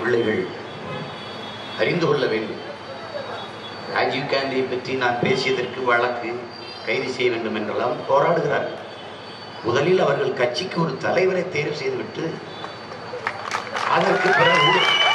பிள்ளைகள் அறிந்து கொள்ள வேண்டும் ராஜீவ் காந்தியை பற்றி நான் பேசியதற்கு வழக்கு கைது செய்ய வேண்டும் என்றெல்லாம் போராடுகிறார்கள் முதலில் அவர்கள் கட்சிக்கு ஒரு தலைவரை தேர்வு செய்துவிட்டு அதற்கு பிறகு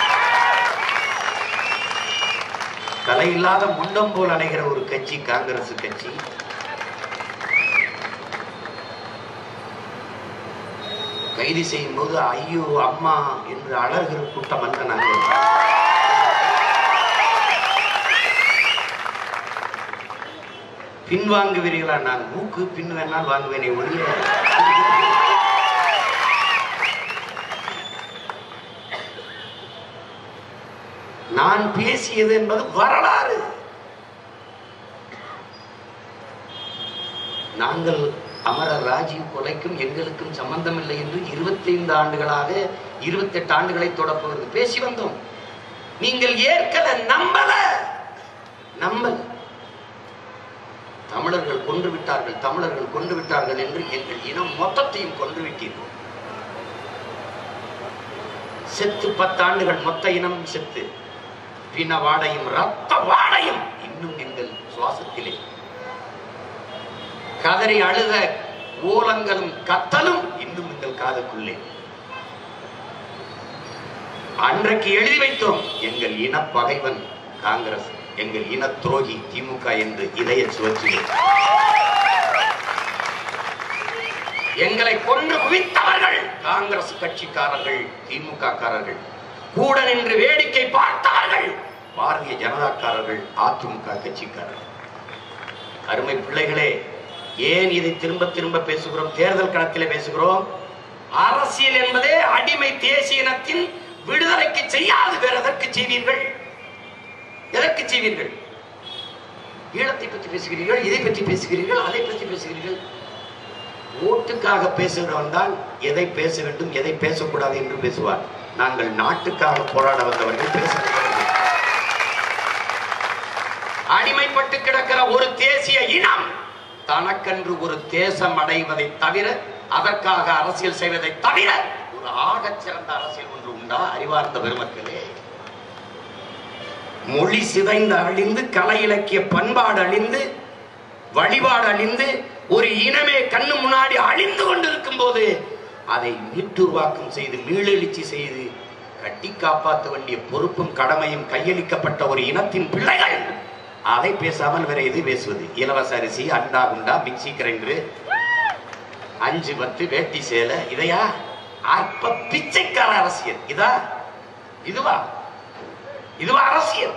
தலையில்லாத முண்டம் போல் அலைகிற ஒரு கட்சி காங்கிரஸ் கட்சி கைது செய்யும் போது ஐயோ அம்மா என்று அலறுகிற கூட்டம் அல்ல நாங்கள் பின் வாங்குவீர்களா நான் மூக்கு பின் வேணால் வாங்குவேனே ஒழிய நான் பேசியது என்பது வரலாறு நாங்கள் அமரர் ராஜீவ் கொலைக்கும் எங்களுக்கும் சம்பந்தமில்லை என்று 25 ஆண்டுகளாக 28 ஆண்டுகளை தொடப்பவர்கள் பேசி வந்தோம் நீங்கள் ஏற்கல நம்பல நம்பல தமிழர்கள் கொன்று விட்டார்கள் தமிழர்கள் கொன்று விட்டார்கள் என்று எங்கள் இனம் மொத்தத்தையும் கொன்று விட்டீர்கள் செத்து பத்தாண்டுகள் மொத்த இனம் செத்து பின வாடையும் ரத்த வாடையும் இன்னும் எங்கள் சுவாசத்திலே கதறி அழுத ஓலங்களும் கத்தலும் இன்னும் எங்கள் காதுக்குள்ளே அன்றைக்கு எழுதி வைத்தோம் எங்கள் இன பகைவன் காங்கிரஸ் எங்கள் இன துரோகி திமுக என்று இதய சுவற்றிலே எங்களை கொன்று குவித்தவர்கள் காங்கிரஸ் கட்சிக்காரர்கள் திமுக காரர்கள் கூட நின்று வேடிக்கை பார்த்தவர்கள் பாரதிய ஜனதாக்காரர்கள் அதிமுக கட்சிக்காரர்கள் அருமை பிள்ளைகளே ஏன் இதை திரும்ப திரும்ப பேசுகிறோம் தேர்தல் களத்திலே பேசுகிறோம் அரசியல் என்பதே அடிமை தேசிய இனத்தின் விடுதலைக்கு செய்யாது வேற எதற்கு செய்வீர்கள் எதற்கு செய்வீர்கள் ஈழத்தை பற்றி பேசுகிறீர்கள் இதை பற்றி பேசுகிறீர்கள் அதை பற்றி பேசுகிறீர்கள் ஓட்டுக்காக பேசுகிறவன் தான் எதை பேச வேண்டும் எதை பேசக்கூடாது என்று பேசுவார் நாங்கள் நாட்டுக்காக போராட வந்தவர்கள் பேசுகிறவர்கள் அடிமைப்பட்டு கிடக்கிற ஒரு தேசிய இனம் தனக்கென்று ஒரு தேசம் அடைவதை தவிர அதற்காக அரசியல் செய்வதை தவிர ஒரு ஆகச் சிறந்த அரசியல் ஒன்று உண்டா அறிவார்ந்த பெருமக்களே மொழி சிதைந்து அழிந்து கலை இலக்கிய பண்பாடு அழிந்து வழிபாடு அழிந்து ஒரு இனமே கண்ணு முன்னாடி அழிந்து கொண்டிருக்கும் போது அதை மீட்டுருவாக்கம் செய்து மீளெழுச்சி செய்து கட்டி காப்பாற்ற வேண்டிய பொறுப்பும் கடமையும் கையளிக்கப்பட்ட ஒரு இனத்தின் பிள்ளைகள் அதை பேசாமல் வேற எது பேசுவது இலவச அரிசி அண்டா குண்டா மிக்சி கிரைண்டரு அஞ்சு பத்து வேட்டி சேலை இதையா அற்ப பிச்சைக்கார அரசியல் இதா இதுவா இதுவா அரசியல்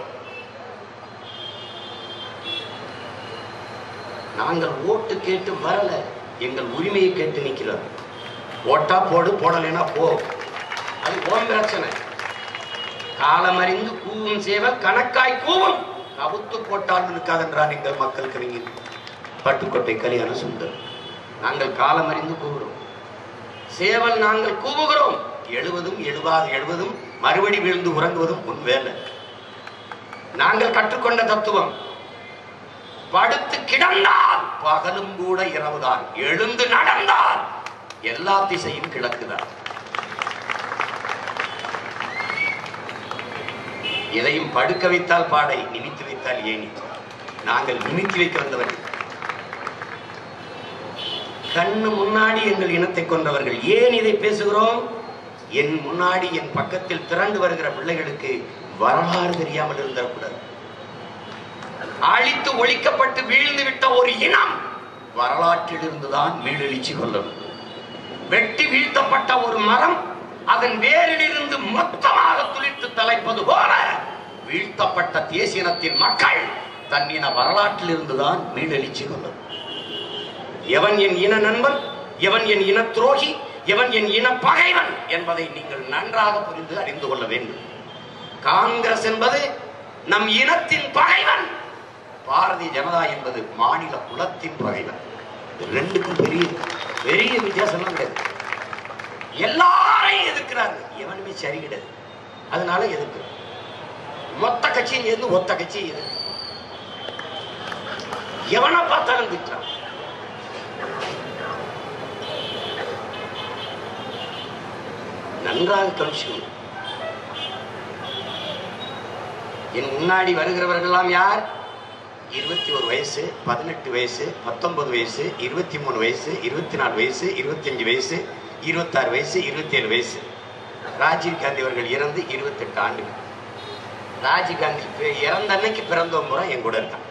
நாங்கள் ஓட்டு கேட்டு வரல எங்கள் உரிமையை கேட்டு நிக்கிறோம் ஓட்டா போடு போடலைன்னா போ அது ஓம் பிரச்சனை காலமறிந்து கூவும் சேவ கணக்காய் கூவும் கவுத்து போட்டால் இருக்காதென்றார் எங்கள் மக்கள் கவிஞர் பட்டுக்கோட்டை கல்யாண சுந்தர் நாங்கள் காலமறிந்து கூவுகிறோம் சேவல் நாங்கள் கூவுகிறோம் எழுவதும் எழுவாது எழுவதும் மறுபடி விழுந்து உறங்குவதும் உன் வேலை நாங்கள் கற்றுக்கொண்ட தத்துவம் படுத்து கிடந்தால் பகலும் கூட இரவுதான் எழுந்து நடந்தால் எல்லா திசையும் கிழக்குதான் எதையும் படுக்க வைத்தால் பாடை நிமித்து வைத்தால் ஏணி நாங்கள் நிமித்தி வைக்க வந்தவர்கள் கண்ணு முன்னாடி எங்கள் இனத்தை கொண்டவர்கள் ஏன் இதை பேசுகிறோம் என் முன்னாடி என் பக்கத்தில் திரண்டு வருகிற பிள்ளைகளுக்கு வரலாறு தெரியாமல் இருந்தக்கூடாது அழித்து ஒழிக்கப்பட்டு வீழ்ந்து விட்ட ஒரு இனம் வரலாற்றில் இருந்துதான் மீளெழுச்சி கொள்ளும் வெட்டி வீழ்த்தப்பட்ட ஒரு மரம் அதன் வேரிலிருந்து மொத்தமாக துளிர்த்து தலைப்பது போல வீழ்த்தப்பட்ட தேசியனத்தின் மக்கள் தன் இன வரலாற்றில் இருந்துதான் மீளெழுச்சி கொள்ளும் எவன் என் இன நண்பன் எவன் என் இன துரோகி எவன் என் இன பகைவன் என்பதை நீங்கள் நன்றாக புரிந்து அறிந்து கொள்ள வேண்டும் காங்கிரஸ் என்பது நம் இனத்தின் பகைவன் பாரதிய ஜனதா என்பது மாநில குலத்தின் பகைவன் இது ரெண்டுக்கும் பெரிய பெரிய வித்தியாசம் கிடையாது எல்லாரையும் எதிர்க்கிறாங்க எவனுமே சரி கிடையாது அதனால எதிர்க்கு மொத்த கட்சியும் சேர்ந்து ஒத்த கட்சியை எதிர்க்கு எவனை பார்த்தாலும் திட்டுறான் நன்றாக கவனிச்சுக்கணும் என் முன்னாடி வருகிறவர்கள்லாம் யார் இருபத்தி ஒரு வயசு பதினெட்டு வயசு பத்தொன்பது வயசு இருபத்தி மூணு வயசு இருபத்தி நாலு வயசு இருபத்தஞ்சு வயசு இருபத்தாறு வயசு இருபத்தேழு வயசு ராஜீவ் காந்தி அவர்கள் இறந்து இருபத்தெட்டு ஆண்டுகள் ராஜீவ் காந்தி பி- இறந்த அன்னைக்கு பிறந்தவன் பூரா என் கூட இருக்கான்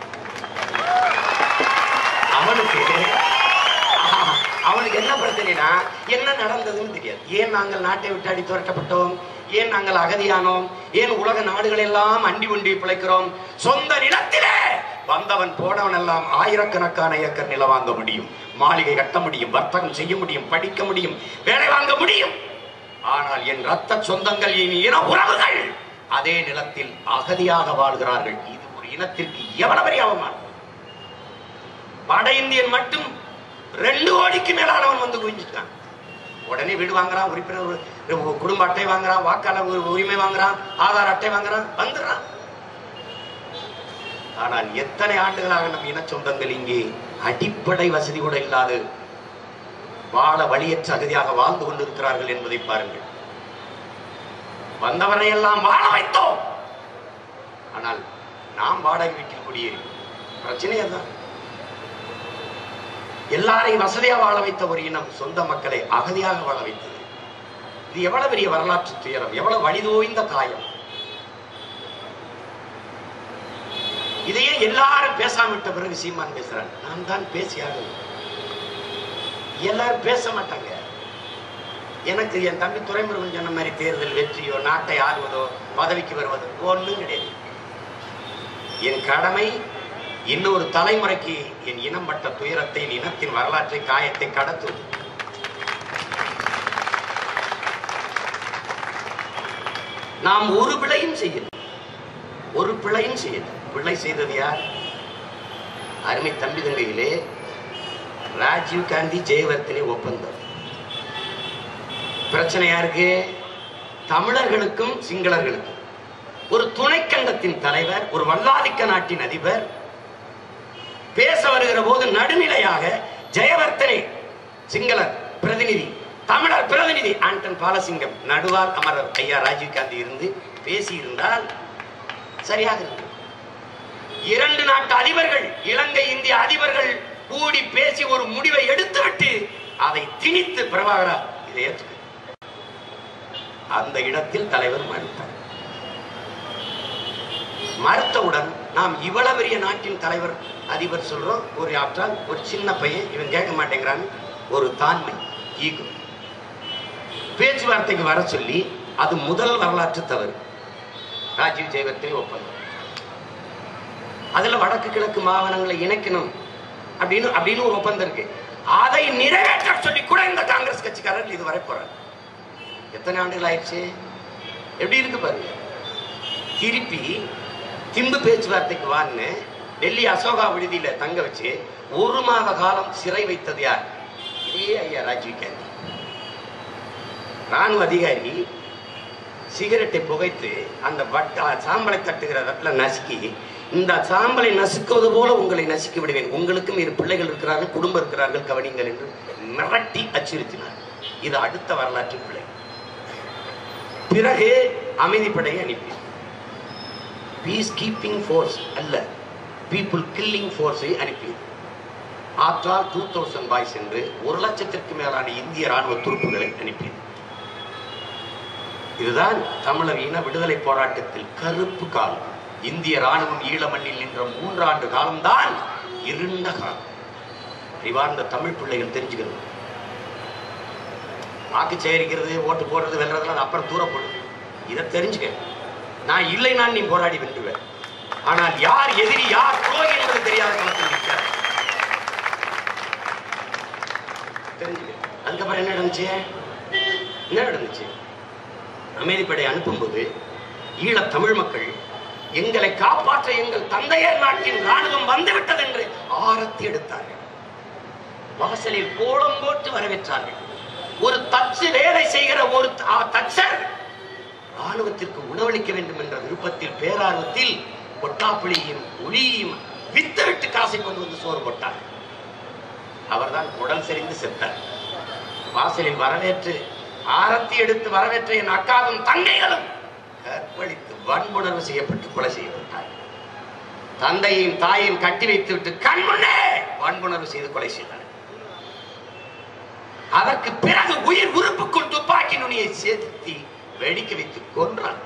அவனுக்கு அவனுக்கு என்ன பிரச்சனைனா என்ன நடந்ததுன்னு தெரியாது ஏன் நாங்கள் நாட்டை விட்டு அடி துரட்டப்பட்டோம் ஏன் நாங்கள் அகதியானோம் ஏன் உலக நாடுகள் எல்லாம் அண்டி உண்டி பிழைக்கிறோம் சொந்த நிலத்திலே வந்தவன் போனவன் எல்லாம் ஆயிரக்கணக்கான ஏக்கர் நிலம் வாங்க முடியும் மாளிகை கட்ட முடியும் வர்த்தகம் செய்ய முடியும் படிக்க முடியும் வேலை வாங்க முடியும் ஆனால் என் ரத்த சொந்தங்கள் என் இன உறவுகள் அதே நிலத்தில் அகதியாக வாழ்கிறார்கள் இது ஒரு இனத்திற்கு எவ்வளவு பெரிய அவமானம் வட இந்தியன் மட்டும் ரெண்டு கோடிக்கு மேலானவன் வந்து குவிஞ்சிட்டான் உடனே வீடு வாங்குறான் உறுப்பினர் உ- குடும்ப அட்டை வாங்குறான் வாக்காளர் உரி- உரிமை வாங்குறான் ஆதார் அட்டை வாங்குறான் வந்துடுறான் ஆனால் எத்தனை ஆண்டுகளாக நம் இன சொந்தங்கள் இங்கே அடிப்படை வசதி கூட இல்லாது வாழ வழியற்ற அகதியாக வாழ்ந்து கொண்டிருக்கிறார்கள் என்பதை பாருங்கள் வந்தவரை எல்லாம் வாழ வைத்தோம் ஆனால் நாம் வாடகை வீட்டில் குடியேறி பிரச்சனை அதுதான் எல்லாரையும் வசதியா வாழ வைத்த ஒரு இனம் சொந்த மக்களை அகதியாக வாழ வைத்தது இது எவ்வளவு பெரிய வரலாற்று துயரம் எவ்வளவு வழிதோய்ந்த காயம் இதையே எல்லாரும் பேசாம விட்ட பிறகு சீமான் பேசுறான் நான் தான் பேசியாக எல்லாரும் பேச மாட்டாங்க எனக்கு என் தம்பி துறைமுருகன் சொன்ன மாதிரி தேர்தல் வெற்றியோ நாட்டை ஆளுவதோ பதவிக்கு வருவதோ ஒண்ணும் கிடையாது என் கடமை இன்னொரு தலைமுறைக்கு என் இனம் பட்ட துயரத்தை என் இனத்தின் வரலாற்றை காயத்தை கடத்துவது நாம் ஒரு பிழையும் செய்யல ஒரு பிழையும் செய்யல பிழை செய்தது யார் அருமை தம்பி தங்கையிலே ராஜீவ் காந்தி ஜெயவர்த்தனை ஒப்பந்தம் பிரச்சனை யாருக்கு தமிழர்களுக்கும் சிங்களர்களுக்கும் ஒரு துணைக்கண்டத்தின் தலைவர் ஒரு வல்லாதிக்க நாட்டின் அதிபர் பேச வருகிற போது நடுநிலையாக ஜெயவர்த்தனை சிங்களர் பிரதிநிதி தமிழர் பிரதிநிதி ஆண்டன் பாலசிங்கம் நடுவார் அமரர் ஐயா ராஜீவ் காந்தி இருந்து பேசி இருந்தால் சரியாக இருக்கும் இரண்டு நாட்டு அதிபர்கள் இலங்கை இந்திய அதிபர்கள் கூடி பேசி ஒரு முடிவை எடுத்துவிட்டு அதை திணித்து பிரபாகரா இதை ஏற்றுக்க அந்த இடத்தில் தலைவர் மறுத்தார் மறுத்தவுடன் நாம் இவ்வளவு பெரிய நாட்டின் தலைவர் அதிபர் சொல்றோம் ஒரு ஆற்றால் ஒரு சின்ன பையன் இவன் கேட்க மாட்டேங்கிறான்னு ஒரு தாண்மை ஈகோ பேச்சுவார்த்தைக்கு வர சொல்லி அது முதல் வரலாற்று தவறு ராஜீவ் ஜெயவர்த்தனை ஒப்பந்தம் அதுல வடக்கு கிழக்கு மாகாணங்களை இணைக்கணும் அப்படின்னு அப்படின்னு ஒரு ஒப்பந்தம் இருக்கு அதை நிறைவேற்ற சொல்லி கூட இந்த காங்கிரஸ் கட்சிக்காரர்கள் இது வரை போறாங்க எத்தனை ஆண்டுகள் ஆயிடுச்சு எப்படி இருக்கு பாருங்க திருப்பி திம்பு பேச்சுவார்த்தைக்கு வான்னு டெல்லி அசோகா விடுதியில தங்க வச்சு ஒரு மாத காலம் சிறை வைத்தது யார் இதே ஐயா ராஜீவ் காந்தி ராணுவ அதிகாரி சிகரெட்டை புகைத்து அந்த வட்ட சாம்பலை தட்டுகிற இடத்துல நசுக்கி இந்த சாம்பலை நசுக்குவது போல உங்களை நசுக்கி விடுவேன் உங்களுக்கும் இரு பிள்ளைகள் இருக்கிறார்கள் குடும்பம் இருக்கிறார்கள் கவனிங்கள் என்று மிரட்டி அச்சுறுத்தினார் இது அடுத்த வரலாற்று பிள்ளை பிறகு அமைதிப்படையை அனுப்பி பீஸ் கீப்பிங் ஃபோர்ஸ் அல்ல பீப்புள் கில்லிங் ஃபோர்ஸை அனுப்பியது ஆற்றால் டூ தௌசண்ட் பாய்ஸ் என்று ஒரு லட்சத்திற்கு மேலான இந்திய ராணுவ துருப்புகளை அனுப்பியது இதுதான் தமிழர் இன விடுதலை போராட்டத்தில் கருப்பு காலம் இந்திய ராணுவம் ஈழ மண்ணில் நின்ற மூன்றாண்டு காலம்தான் இருண்ட காலம் அறிவார்ந்த தமிழ் பிள்ளைகள் தெரிஞ்சுக்கணும் வாக்கு சேகரிக்கிறது ஓட்டு போடுறது வெல்றதுலாம் அது அப்புறம் தூர போடு இதை தெரிஞ்சுக்க நான் இல்லை நான் நீ போராடி வென்றுவேன் ஆனால் யார் எதிரி யார் துரோகி என்பது தெரியாத களத்தில் நிற்கிறார் தெரிஞ்சுக்க அதுக்கப்புறம் என்ன நடந்துச்சு என்ன நடந்துச்சு அமைதிப்படை அனுப்பும்போது ஈழத் தமிழ் மக்கள் எங்களை காப்பாற்ற எங்கள் தந்தையர் நாட்டின் ராணுவம் வந்துவிட்டது என்று ஆரத்தி எடுத்தார்கள் வாசலில் கோலம் போட்டு வரவேற்றார்கள் ஒரு தச்சு வேலை செய்கிற ஒரு த- ஆ, தச்சர் ராணுவத்திற்கு உணவளிக்க வேண்டும் என்ற விருப்பத்தில் பேரார்வத்தில் கொட்டாப்புளியும் ஒளியையும் வித்துவிட்டு காசை கொண்டு வந்து சோறு போட்டார் அவர்தான் உடல் சரிந்து செத்தார் வாசலில் வரவேற்று ஆரத்தி எடுத்து வரவேற்ற என் அக்காவும் தங்கைகளும் கற்பழித்து வன்புணர்வு செய்யப்பட்டு கொலை செய்யப்பட்டார் தந்தையையும் தாயையும் கட்டி வைத்து விட்டு கண்முன்னே வன்புணர்வு செய்து கொலை செய்தார் அதற்கு பிறகு உயிர் உறுப்புக்குள் துப்பாக்கி நுனியை சேர்த்தி வெடிக்க வைத்து கொன்றான்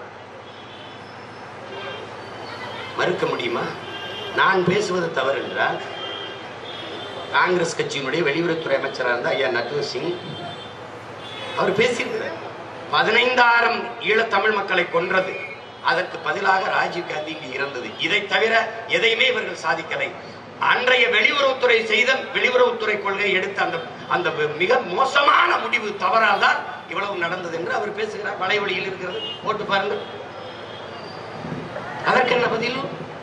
மறுக்க முடியுமா நான் பேசுவது தவறு என்றால் காங்கிரஸ் கட்சியினுடைய வெளியுறவுத்துறை அமைச்சராக இருந்த ஐயா நட்வர் சிங் அவர் பேசியிருக்கிறார் பதினைந்தாயிரம் ஈழத்தமிழ் மக்களை கொன்றது அதற்கு பதிலாக ராஜீவ் காந்தி இங்கு இறந்தது இதை தவிர எதையுமே இவர்கள் சாதிக்கலை அன்றைய வெளியுறவுத்துறை செய்த வெளியுறவுத்துறை கொள்கை எடுத்த அந்த அந்த மிக மோசமான முடிவு தவறால் தான் இவ்வளவு நடந்தது என்று அவர் பேசுகிறார் வலைவழியில் இருக்கிறது போட்டு பாருங்கள் அதற்கு என்ன பதில்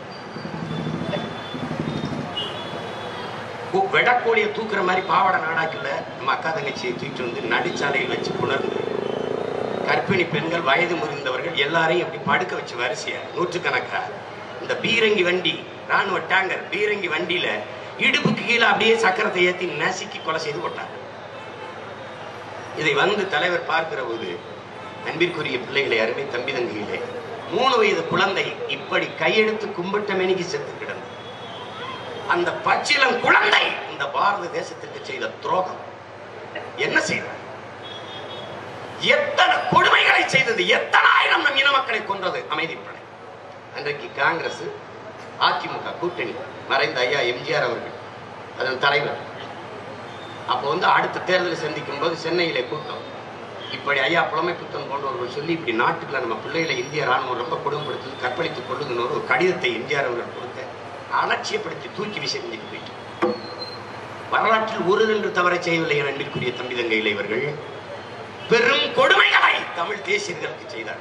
கு- வெடக்கோழியை தூக்குற மாதிரி பாவாடை நாடாக்கல நம்ம அக்கா தங்கச்சியை தூக்கிட்டு வந்து நடுச்சாலையில் வச்சு புணர்ந்து கர்ப்பிணி பெண்கள் வயது முறிந்தவர்கள் எல்லாரையும் அப்படி படுக்க வச்சு வரிசையா நூற்றுக்கணக்கா இந்த பீரங்கி வண்டி ராணுவ டேங்கர் பீரங்கி வண்டியில இடுப்புக்கு கீழே அப்படியே சக்கரத்தை ஏத்தி நசுக்கி கொலை செய்து போட்டார் இதை வந்து தலைவர் பார்க்கிற போது அன்பிற்குரிய பிள்ளைகளை அருமை தம்பி தங்கிகளே மூணு வயது குழந்தை இப்படி கையெடுத்து கும்பிட்ட மேனிக்கு செத்து கிடந்தது அந்த பச்சிலம் குழந்தை இந்த பாரத தேசத்திற்கு செய்த துரோகம் என்ன செய்தார் எத்தனை கொடுமைகளை செய்தது எத்தனை ஆயிரம் நம் இன மக்களை கொன்றது அமைதிப்படை அன்றைக்கு காங்கிரஸ் அதிமுக கூட்டணி மறைந்த ஐயா எம்ஜிஆர் அவர்கள் அதன் தலைவர் அப்போ வந்து அடுத்த தேர்தலை சந்திக்கும் போது சென்னையிலே கூட்டம் இப்படி ஐயா புலமை புத்தன் போன்றவர்கள் சொல்லி இப்படி நாட்டுக்குள்ள நம்ம பிள்ளைகளை இந்திய ராணுவம் ரொம்ப கொடுமைப்படுத்துது கற்பழித்துக் கொள்ளுதுன்னு ஒரு கடிதத்தை எம்ஜிஆர் அவர்கள் கொடுக்க அலட்சியப்படுத்தி தூக்கி வீசி செஞ்சுட்டு போயிட்டு வரலாற்றில் ஒரு ரெண்டு தவறை செய்யவில்லை என அன்பிற்குரிய தம்பி தங்கையில் இவர்கள் பெரும் கொடுமைகளை தமிழ் தேசியர்களுக்கு செய்தார்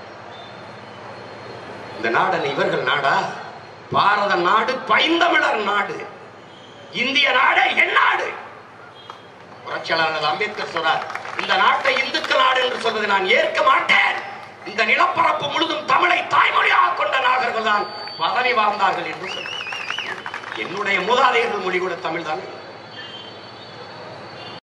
இந்த நாடன் இவர்கள் நாடா பாரத நாடு பைந்தமிழர் நாடு இந்திய நாடு என் நாடு புரட்சியாளர் அம்பேத்கர் சொல்றார் இந்த நாட்டை இந்துக்கள் நாடு என்று சொல்வதை நான் ஏற்க மாட்டேன் இந்த நிலப்பரப்பு முழுதும் தமிழை தாய்மொழியாக கொண்ட நாகர்கள் தான் பதவி வாழ்ந்தார்கள் என்று சொல்றார் என்னுடைய மூதாதையர்கள் மொழி கூட தமிழ் தான்